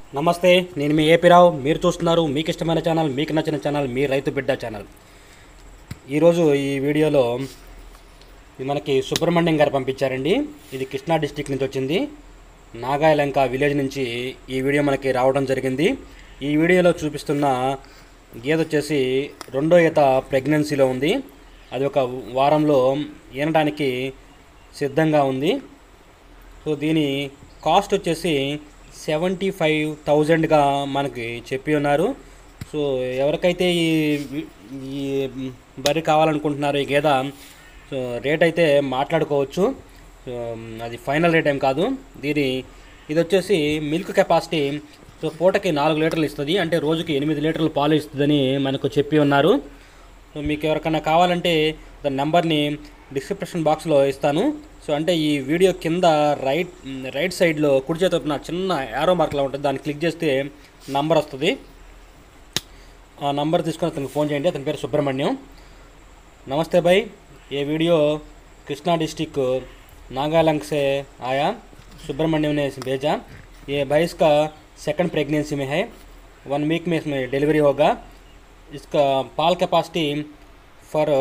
నమస్తే నేను మీ ఏపీరావు మీరు చూస్తున్నారు మీకు ఇష్టమైన ఛానల్ మీకు నచ్చిన ఛానల్ మీ రైతు బిడ్డ ఛానల్ ఈరోజు ఈ వీడియోలో ఇది మనకి సుబ్రహ్మణ్యం గారు పంపించారండి ఇది కృష్ణా డిస్టిక్ నుంచి వచ్చింది నాగాయలంక విలేజ్ నుంచి ఈ వీడియో మనకి రావడం జరిగింది ఈ వీడియోలో చూపిస్తున్న గేదె వచ్చేసి రెండో ఈత ప్రెగ్నెన్సీలో ఉంది అది ఒక వారంలో ఈనడానికి సిద్ధంగా ఉంది సో దీని కాస్ట్ వచ్చేసి సెవెంటీ ఫైవ్ థౌజండ్గా మనకి చెప్పి ఉన్నారు సో ఎవరికైతే ఈ ఈ బర్రె కావాలనుకుంటున్నారో ఈ గేద సో రేట్ అయితే మాట్లాడుకోవచ్చు సో అది ఫైనల్ రేట్ ఏం కాదు దీని ఇది వచ్చేసి మిల్క్ కెపాసిటీ సో పూటకి నాలుగు లీటర్లు ఇస్తుంది అంటే రోజుకి ఎనిమిది లీటర్లు పాలు ఇస్తుందని మనకు చెప్పి ఉన్నారు సో మీకు ఎవరికైనా కావాలంటే దాని నెంబర్ని డిస్క్రిప్షన్ బాక్స్లో ఇస్తాను సో అంటే ఈ వీడియో కింద రైట్ రైట్ సైడ్లో కుడి చేతి చిన్న యారో మార్క్లా ఉంటుంది దాన్ని క్లిక్ చేస్తే నంబర్ వస్తుంది ఆ నంబర్ తీసుకొని అతనికి ఫోన్ చేయండి అతని పేరు సుబ్రహ్మణ్యం नमस्ते भाई ये वीडियो कृष्णा डिस्ट्रिक्ट नागालैंड से आया सुब्रमण्यम ने इसे भेजा ये भैंस का सेकंड प्रेगनेंसी में है वन वीक में इसमें डिलीवरी होगा इसका पाल capacity for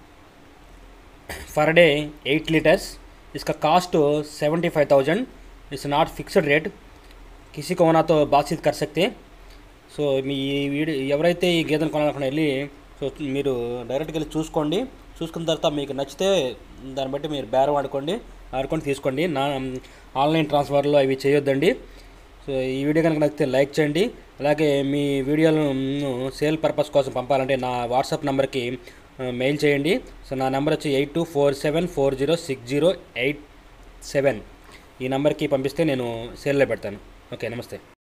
per day eight liters इसका cost seventy five thousand it's not fixed rate किसी को होना तो बातचीत कर सकते సో మీ ఈ వీడియో ఎవరైతే ఈ గేదెను కొనాలనుకున్న వెళ్ళి సో మీరు డైరెక్ట్గా వెళ్ళి చూసుకోండి చూసుకున్న తర్వాత మీకు నచ్చితే దాన్ని బట్టి మీరు బేరం ఆడుకోండి ఆడుకొని తీసుకోండి నా ఆన్లైన్ ట్రాన్స్ఫర్లో అవి చేయొద్దండి సో ఈ వీడియో కనుక నచ్చితే లైక్ చేయండి అలాగే మీ వీడియోలను సేల్ పర్పస్ కోసం పంపాలంటే నా వాట్సాప్ నెంబర్కి మెయిల్ చేయండి సో నా నెంబర్ వచ్చి eight two four seven four zero six zero eight seven ఈ నెంబర్కి పంపిస్తే నేను సేల్లో పెడతాను ఓకే నమస్తే